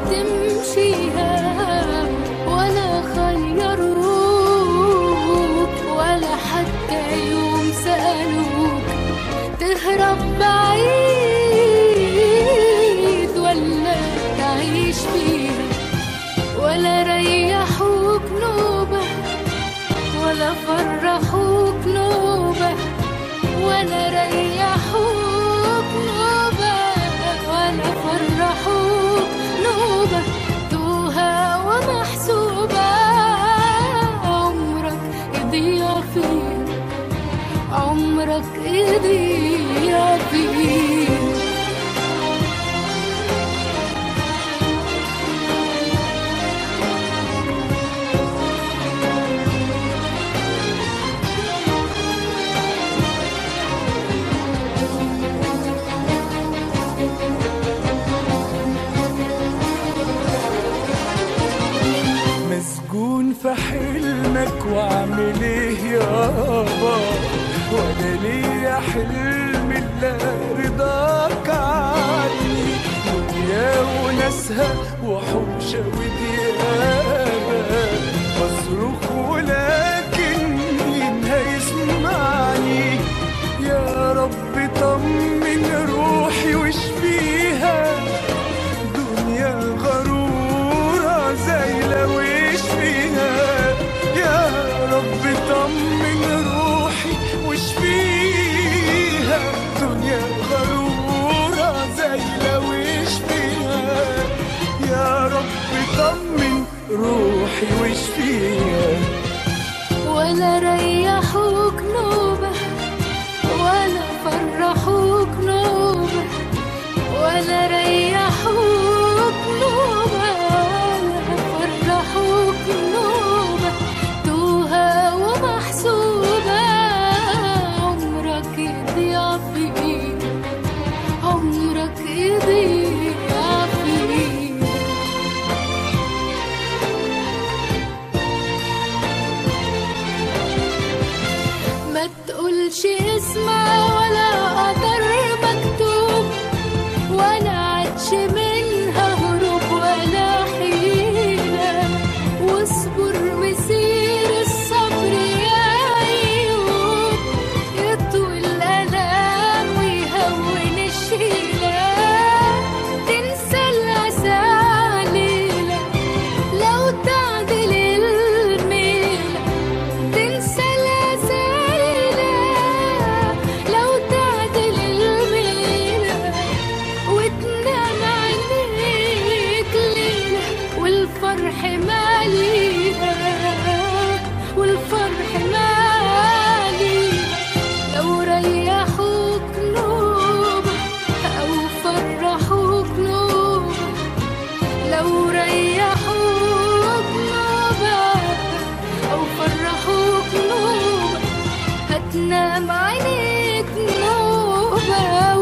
تمشيها ولا خيروك ولا حتى يوم سألوك تهرب بعيد ولا تعيش فيها ولا ريحوك نوبة ولا فرحوك نوبة ولا ريحوك نوبة ولا فرحوك نوبة توها ومحسوبة عمرك يضيع فيه عمرك يضيع فيه مسجون في حلمك واعمل ايه يابا ولا ليا حلم الا رضاك عني دنيا وناسها وحوشة وديابة بصرخ ولكن مين هيسمعني يا رب طمن روحي واشفيها دنيا غرورة زي لويش فيها يا رب طمن روحي واشفيها دنيا غرورة زي لويش فيها يا رب طمن روحي واشفيها ولا ريحوك نوبة ولا فرحوك نوبة ولا ريحوك نوبة ولا فرحوك نوبة توها ومحسوبة عمرك يضيع فيه عمرك يضيع فيه ما تقولش اسمع ولا قدر مكتوب ولا عدش منها هروب ولا حيلة واصبر مسير الصبر يا أيوب يطوي الألام ويهون الشيلة تنسى الأسى ليلة لو تعدل الميلة تنسى الأسئلة لو تعدل الميلة وتنام عينيك ليلة والفرح ماليها والفرح ماليها لو ريحوك نوبة أو فرحوك نوبة لو ريحوك نوبة أو فرحوك نوبة هتنام عينيك نوبة